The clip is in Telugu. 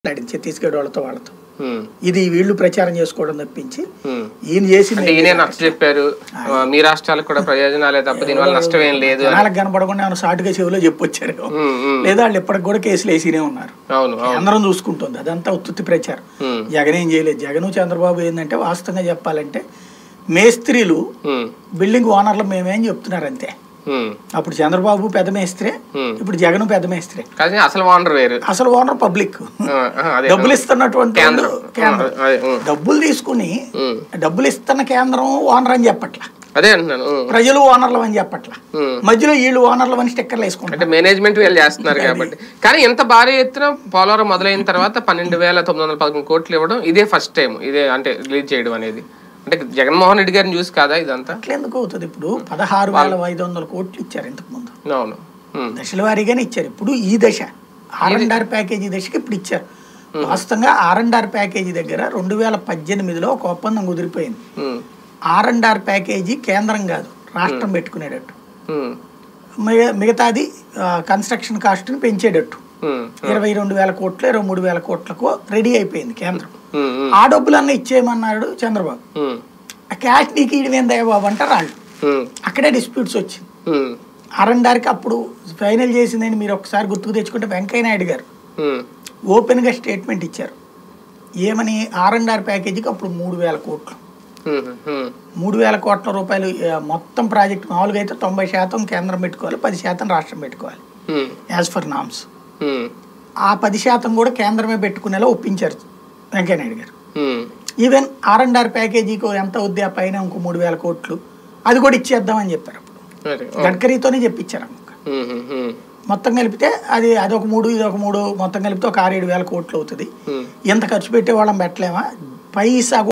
మాట్లాడింది ఛత్తీస్గఢ్ వాళ్ళతో వాళ్ళతో ఉమ్, ఇది వీళ్ళు ప్రచారం చేసుకోవడం తప్పించి ఉమ్. ఈయన చేసింది అంటే ఈయనే నచ్చ చెప్పారు ఆ, మీ రాష్ట్రాలకు కూడా ప్రయోజనాలే తప్ప దీనివల్ల నష్టం ఏం లేదు అని జనాలకు కనపడకుండా ఏమైనా సాటుగా చెవిలో చెప్పొచ్చారు ఉమ్, ఉమ్. లేదా వాళ్ళు ఎప్పటికి కూడా కేసులు వేసినే ఉన్నారు అవును అవును కేంద్రం చూసుకుంటుంది అదంతా ఉత్తుత్తి ప్రచారం ఉమ్, జగన్ ఏం చేయలేదు జగన్ చంద్రబాబు ఏంటంటే వాస్తవంగా చెప్పాలంటే మేస్త్రీలు ఉమ్, బిల్డింగ్ ఓనర్లు మేమేం చెప్తున్నారు అంతే ఉమ్, అప్పుడు చంద్రబాబు పెద్ద మేస్త్రే ఉమ్. ఇప్పుడు జగన్ పెద్ద మేస్త్రే కానీ అసలు వానర్ వేరు అసలు ఓనర్ పబ్లిక్ ఆ, ఆ, అదే డబ్బులు ఇస్తున్నటువంటి కేంద్రం వాళ్ళు కేంద్రం ఆ, అదే ఉమ్, డబ్బులు తీసుకుని ఉమ్. డబ్బులు ఇస్తున్న కేంద్రం ఓనర్ అని చెప్పట్ల అదే అంటున్నాను ఉమ్, ప్రజలు ఓనర్లు అని చెప్పట్ల ఉమ్. మధ్యలో వీళ్ళు ఓనర్లు అని స్టిక్కర్లు వేసుకుంటారు అంటే మేనేజ్మెంట్ వీళ్ళు చేస్తున్నారు కాబట్టి కానీ ఎంత భారీ ఎత్తున పోలవరం మొదలైన తర్వాత పన్నెండు వేల తొమ్మిది వందల పదకొండు కోట్లు ఇవ్వడం ఇదే ఫస్ట్ టైం ఇదే అంటే రిలీజ్ చేయడం అనేది అంటే జగన్మోహన్ రెడ్డి గారిని చూసి కాదా ఇదంతా అట్లా ఎందుకు అవుతుంది ఇప్పుడు పదహారు వేల ఐదు వందల కోట్లు ఇచ్చారు ఇంతకు ముందు అవును ఉమ్, దశల వారీగానే ఇచ్చారు ఇప్పుడు ఈ దశ ఆర్ అండ్ ఆర్ ప్యాకేజీ దశకి ఇప్పుడు ఇచ్చారు వాస్తవంగా ఆర్ అండ్ ఆర్ ప్యాకేజీ దగ్గర రెండు వేల పద్దెనిమిదిలో ఒక ఒప్పందం కుదిరిపోయింది ఉమ్, ఆర్ అండ్ ఆర్ ప్యాకేజీ కేంద్రం కాదు రాష్ట్రం పెట్టుకునేటట్టు ఉమ్, మిగ- మిగతాది ఆ, కన్స్ట్రక్షన్ కాస్ట్ని పెంచేటట్టు ఉమ్, ఇరవై రెండు వేల కోట్లు ఇరవై మూడు వేల కోట్లకు రెడీ అయిపోయింది కేంద్రం ఉమ్, ఉమ్, ఆ డబ్బులన్నీ ఇచ్చేయమన్నాడు చంద్రబాబు ఉమ్, ఆ క్యాష్ నీకు ఇడివేందయ్య బాబు అంటారు వాళ్ళు ఉమ్, అక్కడే డిస్ప్యూట్స్ వచ్చింది ఉమ్, ఆర్ఎండ్ఆర్కి అప్పుడు ఫైనల్ చేసిందని మీరు ఒకసారి గుర్తుకు తెచ్చుకుంటే వెంకయ్య నాయుడు గారు ఉమ్, ఓపెన్గా స్టేట్మెంట్ ఇచ్చారు ఏమని ఆర్ఎండ్ఆర్ ప్యాకేజీకి అప్పుడు మూడు వేల కోట్లు ఉమ్, ఉమ్, మూడు వేల కోట్ల రూపాయలు ఆ, మొత్తం ప్రాజెక్ట్ మామూలుగా అయితే తొంభై శాతం కేంద్రం పెట్టుకోవాలి పది శాతం రాష్ట్రం పెట్టుకోవాలి ఉమ్, యాజ్ ఫర్ నామ్స్ ఉమ్, ఆ పది శాతం కూడా కేంద్రమే పెట్టుకునేలా ఒప్పించారు వెంకయ్య నాయుడు గారు ఉమ్, ఈవెన్ ఆర్ అండ్ ఆర్ ప్యాకేజీకి ఎంత వద్ది ఆ పైన ఇంకో మూడు వేల కోట్లు అది కూడా ఇచ్చేద్దామని చెప్పారు అప్పుడు అదే, గడ్కరీతోనే చెప్పించారు అమ్మ ఉమ్, ఉమ్, ఉమ్, మొత్తం కలిపితే అది అదొక మూడు ఇది ఒక మూడు మొత్తం కలిపితే ఒక ఆరు ఏడు వేల కోట్లు అవుతుంది ఉమ్. ఎంత ఖర్చు పెట్టే వాళ్ళం పెట్టలేమా పైసా